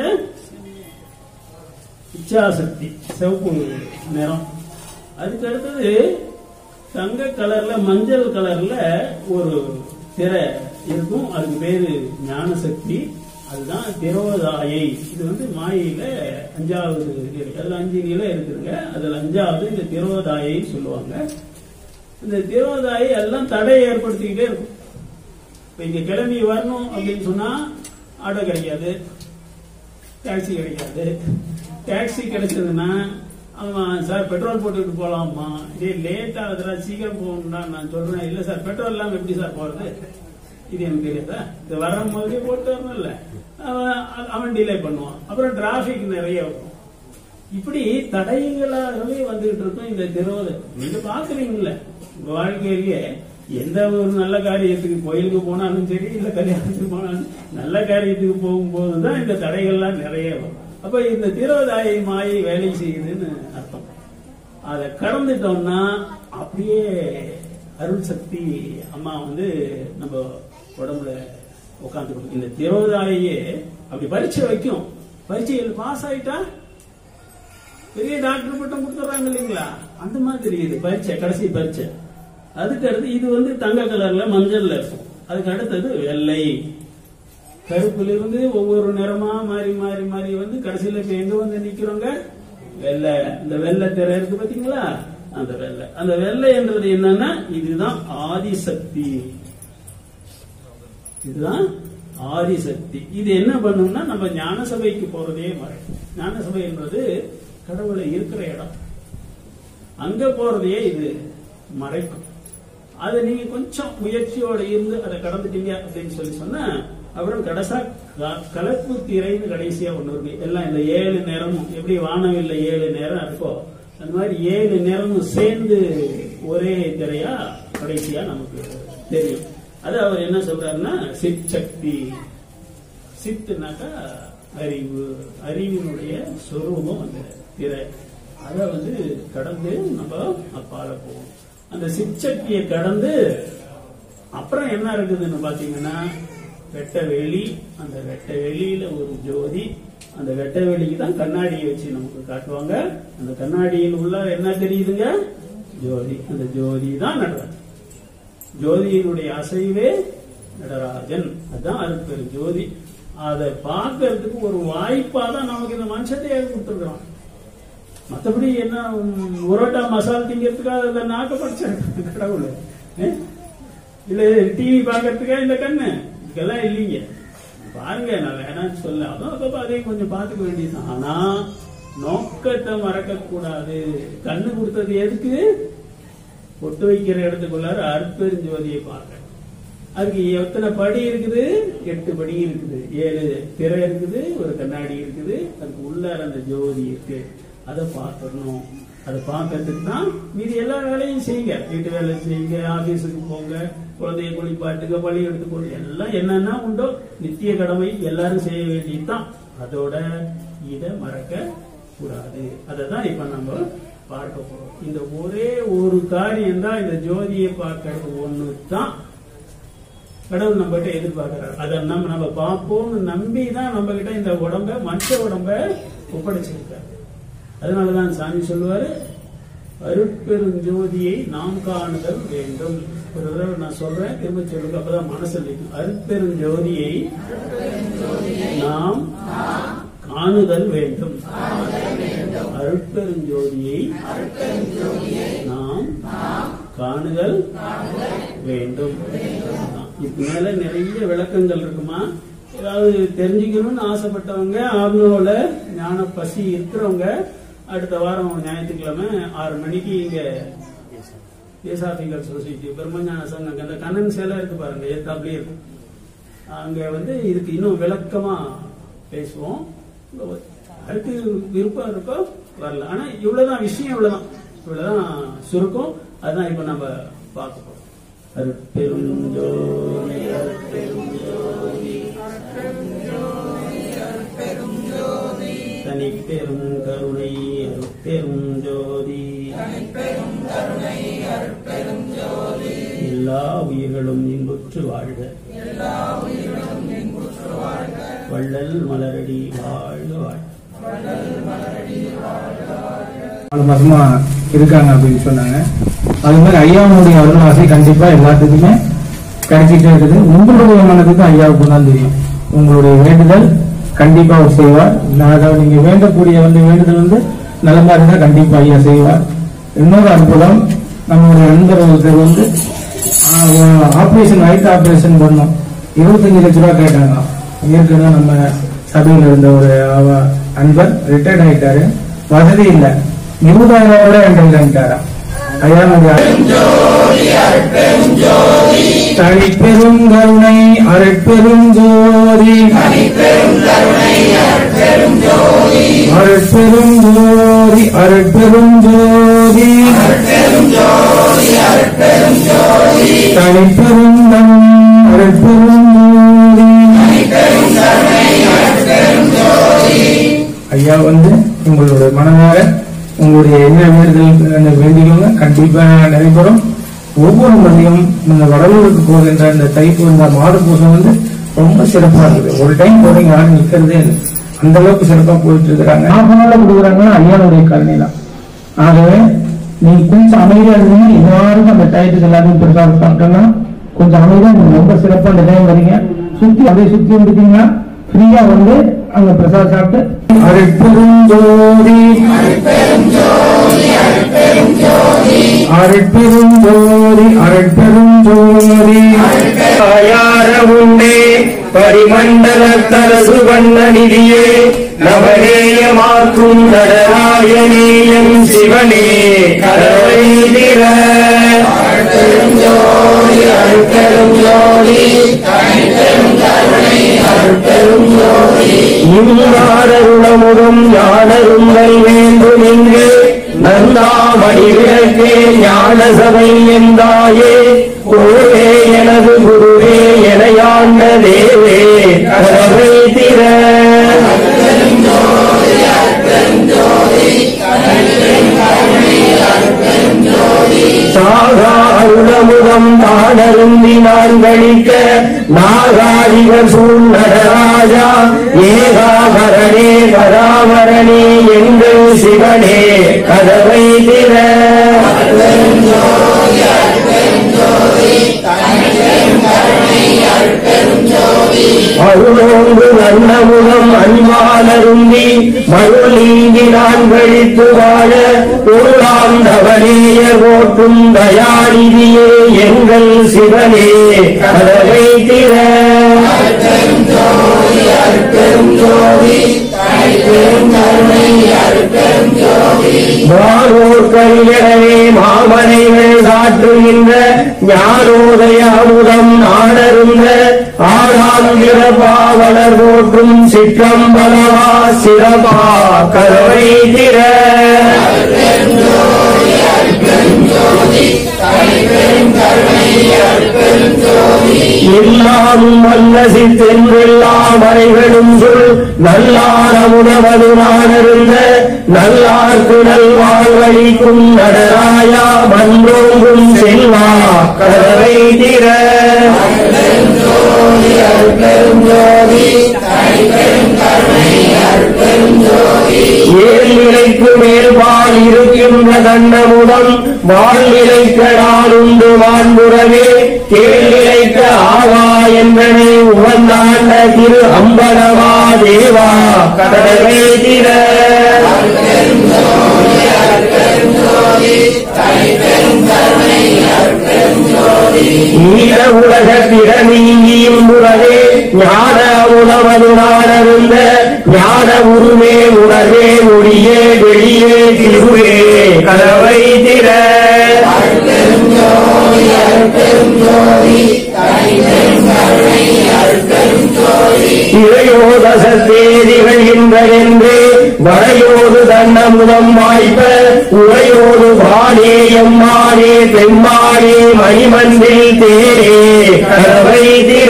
[SPEAKER 1] இச்சாசக்தி சிவப்பு நிறம் அதுக்கு அடுத்தது தங்க கலர்ல மஞ்சள் கலர்ல ஒரு திரை இருக்கும் அதுக்கு பேரு ஞான சக்தி அதுதான் திரோதாயை இது வந்து மாயையில அஞ்சாவது இருக்கு அதுல அஞ்சு நிலை இருக்குதுங்க அதுல அஞ்சாவது இந்த திரோதாயை சொல்லுவாங்க இந்த திரோதாயை எல்லாம் தடை ஏற்படுத்திக்கிட்டே இருக்கும் இப்ப இங்க கிளம்பி வரணும் அப்படின்னு சொன்னா ஆட்டோ கிடைக்காது டாக்ஸி கிடைக்காது டாக்ஸி கிடைச்சதுன்னா ஆமா சார் பெட்ரோல் போட்டுட்டு போலாமா இதே லேட் ஆகுதுடா சீக்கிரம் போகணும்டா நான் சொல்றேன் இல்ல சார் பெட்ரோல் இல்லாம எப்படி சார் போறது இது எனக்கு தெரியாதா இது வர்ற மாதிரியே போட்டு வரணும்ல அவன் அவன் டிலே பண்ணுவான் அப்புறம் டிராபிக் நிறைய வரும் இப்படி தடைகளாகவே வந்துகிட்டு இருக்கும் இந்த திரோதம் நீங்க பாக்குறீங்கல்ல உங்க வாழ்க்கையிலேயே எந்த ஒரு நல்ல காரியத்துக்கு கோயிலுக்கு போனாலும் சரி இல்ல கல்யாணத்துக்கு போனாலும் நல்ல காரியத்துக்கு போகும்போது தான் இந்த தடைகள்லாம் நிறைய வரும் அப்ப இந்த திரோதாயை மாயை வேலை செய்யுதுன்னு அர்த்தம் அதை கடந்துட்டோம்னா அப்படியே அருள் சக்தி அம்மா வந்து நம்ம உடம்புல உட்காந்து இந்த திரோதாயே அப்படி பரீட்சை வைக்கும் பரீட்சையில் பாஸ் ஆயிட்டா பெரிய டாக்டர் பட்டம் கொடுத்துறாங்க இல்லைங்களா அந்த மாதிரி இது பரீட்சை கடைசி பரீட்சை அதுக்கு அடுத்து இது வந்து தங்க கலர்ல மஞ்சள்ல இருக்கும் அதுக்கு அடுத்தது வெள்ளை கருப்புல இருந்து ஒவ்வொரு நிறமா மாறி மாறி மாறி வந்து கடைசியில இப்ப எங்க வந்து நிக்கிறோங்க வெள்ளை இந்த வெள்ளை திரை இருக்கு பாத்தீங்களா அந்த வெள்ளை அந்த வெள்ளை என்றது என்னன்னா இதுதான் ஆதிசக்தி இதுதான் ஆதிசக்தி இது என்ன பண்ணும்னா நம்ம ஞான சபைக்கு போறதே மறை ஞான சபை என்பது கடவுளை இருக்கிற இடம் அங்க போறதையே இது மறைக்கும் அது நீங்க கொஞ்சம் முயற்சியோட இருந்து அதை கடந்துட்டீங்க அப்படின்னு சொல்லி சொன்னா அப்புறம் கடைசா க- கலப்பு திரைன்னு கடைசியா ஒண்ணு இருக்கு எல்லாம் இந்த ஏழு நேரமும் எப்படி வானவில்லை ஏழு நேரம் இருக்கோ அந்த மாதிரி ஏழு நேரமும் சேர்ந்து ஒரே திரையா கடைசியா நமக்கு தெரியும் அது அவர் என்ன சொல்றாருன்னா சிற்சக்தி சித்துனாக்கா அறிவு அறிவினுடைய சொரூபம் அந்த திரை அதை வந்து கடந்து நம்ம அப்பால போவோம் அந்த சிற்சக்தியை கடந்து அப்புறம் என்ன இருக்குதுன்னு பாத்தீங்கன்னா வெட்ட வெளி அந்த வெட்ட வெளியில ஒரு ஜோதி அந்த வெட்ட வெளிக்கு தான் கண்ணாடியை வச்சு நமக்கு காட்டுவாங்க அந்த கண்ணாடியில் உள்ள என்ன தெரியுதுங்க ஜோதி அந்த ஜோதி தான் நடராஜன் ஜோதியினுடைய அசைவே நடராஜன் அதுதான் அருட்பெரு ஜோதி அதை பார்க்கறதுக்கு ஒரு வாய்ப்பா தான் நமக்கு இந்த மனுஷத்தையே கொடுத்துருக்கான் மத்தபடி என்ன உம், புரோட்டா மசால் திங்கிறதுக்காக இந்த நாக்க படிச்சாரு கடவுள் ஏ? இல்ல டிவி பார்க்கறதுக்கா இந்த கண்ணு இதுக்கெல்லாம் இல்லைங்க பாருங்க நான் வேணாம்னு சொல்ல அதான் அப்பப்ப அதையும் கொஞ்சம் பார்த்துக்க வேண்டியதுதான் ஆனா நோக்கத்தை மறக்க கூடாது கண்ணு கொடுத்தது எதுக்கு பொட்டு வைக்கிற இடத்துக்குள்ளார அற்பெருஞ்சோதியை பார்க்க அதுக்கு எத்தனை படி இருக்குது எட்டு படி இருக்குது ஏழு திரை இருக்குது ஒரு கண்ணாடி இருக்குது அதுக்கு உள்ளார அந்த ஜோதி இருக்கு அதை பார்க்கணும் அதை பார்க்கறதுக்கு தான் மீதி எல்லா வேலையும் செய்யுங்க வீட்டு வேலை செய்யுங்க ஆபீஸுக்கு போங்க குழந்தைய குளிப்பாட்டுங்க பள்ளி எடுத்து போங்க எல்லாம் என்னென்ன உண்டோ நித்திய கடமை எல்லாரும் செய்ய வேண்டியதுதான் அதோட இதை மறக்க கூடாது அதை தான் இப்ப நம்ம பார்க்க போறோம் இந்த ஒரே ஒரு காரியம் தான் இந்த ஜோதியை பார்க்கறது ஒண்ணு தான் கடவுள் நம்ம கிட்ட எதிர்பார்க்கிறார் அதை நம்ம நம்ம பார்ப்போம்னு நம்பி தான் நம்ம கிட்ட இந்த உடம்ப மனுஷ உடம்ப ஒப்படைச்சிருக்காரு அதனாலதான் சாமி சொல்லுவாரு அருட்பெருஞ்சோதியை நாம் காணுதல் வேண்டும் ஒரு தடவை நான் சொல்றேன் திரும்ப சொல்லுங்க அப்பதான் மனசுல நிற்கும் அருட்பெருஞ்சோதியை நாம் காணுதல் வேண்டும் அருட்பெருஞ்சோதியை நாம் காணுதல் வேண்டும் இதுக்கு மேல நிறைய விளக்கங்கள் இருக்குமா ஏதாவது தெரிஞ்சுக்கணும்னு ஆசைப்பட்டவங்க ஆர்னோல ஞான பசி இருக்கிறவங்க அடுத்த வாரம் ஞாயிற்றுக்கிழமை ஆறு மணிக்கு இங்க தேசாபிகள் சொசைட்டி பிரம்மஞான சங்கம் அந்த கண்ணன் சேலை இருக்கு பாருங்க ஏத்தாப்லயே இருக்கும் அங்க வந்து இதுக்கு இன்னும் விளக்கமா பேசுவோம் அடுத்து விருப்பம் இருக்கோ வரல ஆனா இவ்வளவுதான் விஷயம் இவ்வளவுதான் இவ்வளவுதான் சுருக்கம் அதுதான் இப்ப நம்ம பார்க்க போறோம் அருட்பெருஞ்சோதி அருட்பெருஞ்சோதி தனி பெரும் கருணை அருட்பெரும் ஜோதி எல்லா உயிர்களும் இன்புற்று வாழ்க வள்ளல் மலரடி வாழ்க வாழ்க
[SPEAKER 3] நாலு மாசமா இருக்காங்க அப்படின்னு சொன்னாங்க அது மாதிரி ஐயாவுடைய அருளாசை கண்டிப்பா எல்லாத்துக்குமே கிடைச்சிட்டே இருக்குது உங்களுடைய மனதுக்கு ஐயாவுக்கு தான் தெரியும் உங்களுடைய வேண்டுதல் கண்டிப்பா அவர் செய்வார் அதாவது நீங்க வேண்டக்கூடிய வந்து வேண்டுதல் வந்து நலமா இருந்தா கண்டிப்பா ஐயா செய்வார் இன்னொரு அற்புதம் நம்மளுடைய நண்பர் ஒருத்தர் வந்து ஆபரேஷன் வயிற்று ஆபரேஷன் பண்ணோம் இருபத்தஞ்சு லட்ச ரூபா கேட்டாங்க ஏற்கனவே நம்ம சபையில் இருந்த ஒரு அவ- அன்பர் ரிட்டையர்ட் ஆயிட்டாரு வசதி இல்ல இருபதாயிரம் ரூபாய் கூட என்கிட்ட ஐயா தனி பெரும் கருணை அருட்பெரும் ஜோதி அருட்பெரும் ஜோதி அருட்பெரும் ஜோதி தனிப்பெரும் தன் அருட்பெரும் ஜோதி ஐயா வந்து உங்களுடைய மனமார உங்களுடைய என்ன வேண்டுதல் வேண்டிக்கோங்க கண்டிப்பா நடைபெறும் ஒவ்வொரு முறையும் இந்த வடலூருக்கு போகின்ற இந்த தைப்பு இந்த மாடு பூசம் வந்து ரொம்ப சிறப்பா இருக்குது ஒரு டைம் போறீங்க யாரும் நிக்கிறதே இல்லை அந்த அளவுக்கு சிறப்பா போயிட்டு இருக்கிறாங்க நாகனால கொடுக்குறாங்கன்னா ஐயாவுடைய கருணை தான் ஆகவே நீங்க கொஞ்சம் அமைதியா இருந்தீங்க எல்லாருக்கும் அந்த டயத்துக்கு எல்லாத்தையும் ப்ரிப்பேர் பண்ணிட்டோம்னா கொஞ்சம் அமைதியா நீங்க ரொம்ப சிறப்பா அந்த டைம் வரீங்க சுத்தி அப்படியே சுத்தி வந்துட்டீங்கன்னா ஃப்ரீயா வந்து அங்க பிரசாத் சாப்பிட்டு அருட்பெருஞ்சோதி அருட்பெருஞ்சோதி அருட்பெருஞ்சோதி
[SPEAKER 4] ஆயார உண்டே பரிமண்டலத்தரசு வண்ண நிதியே நவநேயமாக்கும் நடராயனேயம் சிவனே கரவை திற
[SPEAKER 2] ஜோதி அருட்பெரும் ஜோதி தனிப்பெரும் கருணை அருட்பெரும் ஜோதி
[SPEAKER 4] இன்னாரருணமுகம் ஞானருங்கள் வேண்டும் இங்கு நன்னாமடி விளக்கே ஞான சபை எந்தாயே குருவே எனது குருவே எனையாண்ட தேவே கரவை திற சாகா அருளமுகம் தானருந்தி நான் கழிக்க நாகாதிகள் சூழ் நடராஜா ஏகாகரணே பராமரணே எங்கள் சிவனே கதவை திற அருளோங்கு நன்னமுகம் அன்பாலருந்தி மருள் நீங்கி நான் கழித்து வாழ பொருளாம் தவனேய போற்றும் தயாநிதியே எங்கள் சிவனே கதவை திற வானோர் கரியடவே மாமனைகள் காட்டுகின்ற ஞானோதய அமுதம் நாடருந்த ஆடாந்திர பாவலர் போற்றும் சிற்றம்பலவா சிறப்பா கரவை திற எல்லாமும் வல்லசி தென்றெல்லாம் அறைகளும் சொல் நல்லாரமுடவது நாடருந்த நல்லார்க்கு நல்வாழ்வழிக்கும் நடராயா மன்றோங்கும் செல்வா கதவை திற ஏழ்நிலைக்கு மேல்பால் இருக்கின்ற தண்டமுடன் வாழ்நிலைக்கடாலுண்டு மாண்புறவே கேள்நிலைக்க ஆவா என்பனை உவந்தாண்ட திரு அம்பலவா தேவா கடலை திற நீல உலக திறனீங்கியும் உறவே ஞான உணவது நாடருந்த ஞான உருவே உணர்வே ஒளியே வெளியே திருவே கதவை திற இறையோத சத்தேதிகள் என்பதென்று வரையோடு தன்னமுதம் வாய்ப்ப உரையோடு வானே எம்மானே பெம்மானே மணிமந்தில் தேரே கதவை திற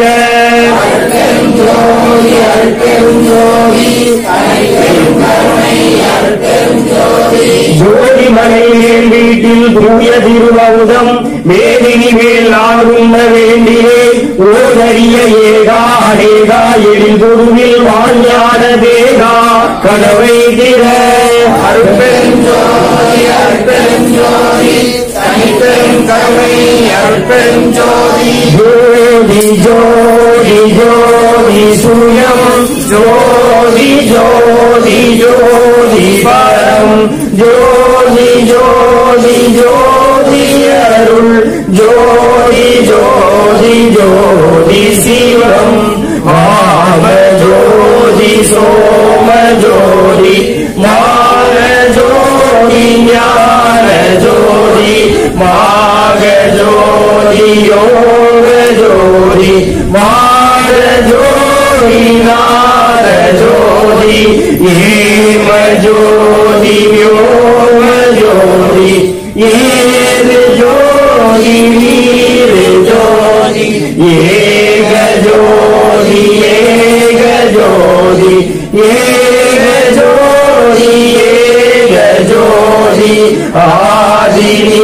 [SPEAKER 4] ஜோதிமலை மேல் வீட்டில் தூய திருவமுதம் வேதினி மேல் நாடுள்ள வேண்டியே ஓதறிய ஏகா அநேகா எழில் குருவில் வாஞான தேகா கதவை திற
[SPEAKER 2] அருட்பெரும் ஜோதி அருட்பெரும் ஜோதி தனிப்பெரும் கருணை அருட்பெரும் ஜோதி
[SPEAKER 4] ஜோதி ஜோதி ஜோதி சுயம் ஜோதி ஜோதி ஜோதி பரம் ஜோதி ஜோதி ஜோதி அருள் ஜோதி ஜோதி ஜோதி சிவம் மாக ஜோதி சோம ஜோதி மாக ஜோதி ஞான ஜோதி மாக ஜோதி யோக ஜோதி மாக ஜோதி நாத ஜோதி ஏம ஜோதி யோம ஜோதி ஏது ஜோதி நீர் ஜோதி ஏக ஜோதி ஏக ஜோதி ஏக ஜோதி ஏக ஜோதி ஆதினி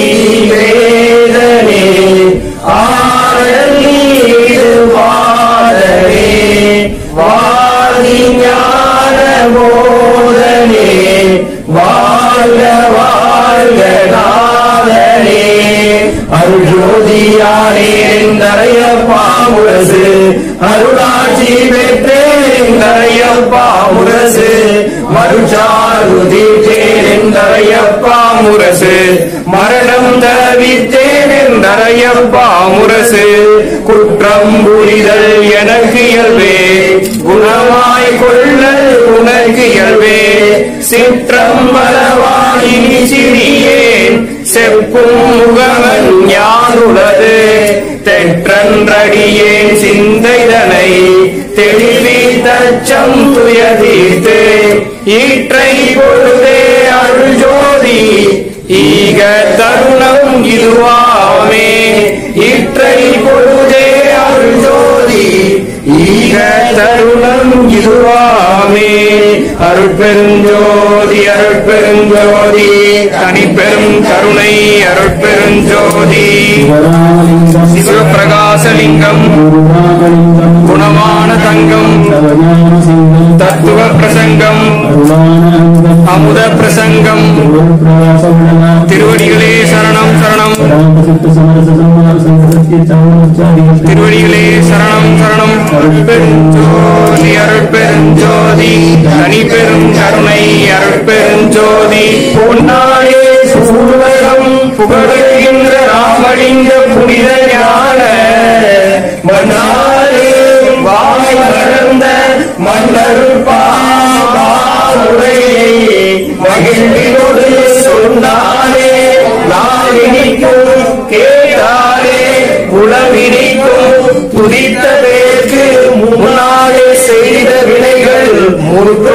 [SPEAKER 4] வேதனே ஆனந்தீடு பாதனே வாதி ஞான போதனே வாழ்க வாழ்க நாதனே அருள்ஜோதியானே நரையப்பா முரசு அருளாட்சி பெற்றேன் நரையப்பா முரசு மருச்சாருதி நரையப்பா முரசு மரணம் தவித்தேன் நரையப்பா முரசு குற்றம் புரிதல் எனக்கு இயல்பே குணமாய் கொள்ளல் உனக்கு இயல்பே சிற்றம் பலவாணி சிறியேன் செப்பும் முகமன் யாருளது தெற்றன்றடியேன் சிந்தைதனை தெளிவி தச்சம் துயதீர்த்து ஈற்றை பொழுதே அருள் ஜோதி ஈக தருணம் இதுவாமே ஈற்றை பொழுதே அருள் ஜோதி ஈக தருணம் இதுவாமே அருட்பெருஞ்சோதி அருட்பெருஞ்சோதி தனிப்பெரும் கருணை அருட்பெருஞ்சோதி
[SPEAKER 3] சிவராமலிங்கம்
[SPEAKER 4] சிவபிரகாசலிங்கம்
[SPEAKER 3] குருராமலிங்கம்
[SPEAKER 4] குணமான தங்கம்
[SPEAKER 3] சவஞான சிங்கம்
[SPEAKER 4] தத்துவ பிரசங்கம்
[SPEAKER 3] அருளான அங்கம்
[SPEAKER 4] அமுத பிரசங்கம்
[SPEAKER 3] குரு பிரகாசமுடனாம்
[SPEAKER 4] திருவடிகளே சரணம் சரணம்
[SPEAKER 3] ராமசித்த சமரச சம்மார் சங்கரத்திய சமச்சாரிகள்
[SPEAKER 4] திருவடிகளே சரணம் சரணம் அருட்பெருஞ்சோதி அருட்பெருஞ்சோதி தனி பெரும் கருணை அருட்பெருஞ்சோதி பொன்னாலே சூழ்வகம் புகழுகின்ற ராமலிங்க புனித ஞான மன்னாலே வாய் மறந்த மன்னருள் பாவுரையை மகிழ்வினோடு சொன்னாலே நாளினிக்கும் கேட்டாலே குளவினிக்கும் துதித்த பேருக்கு முன்னாலே செய்த வினைகள் முழுக்க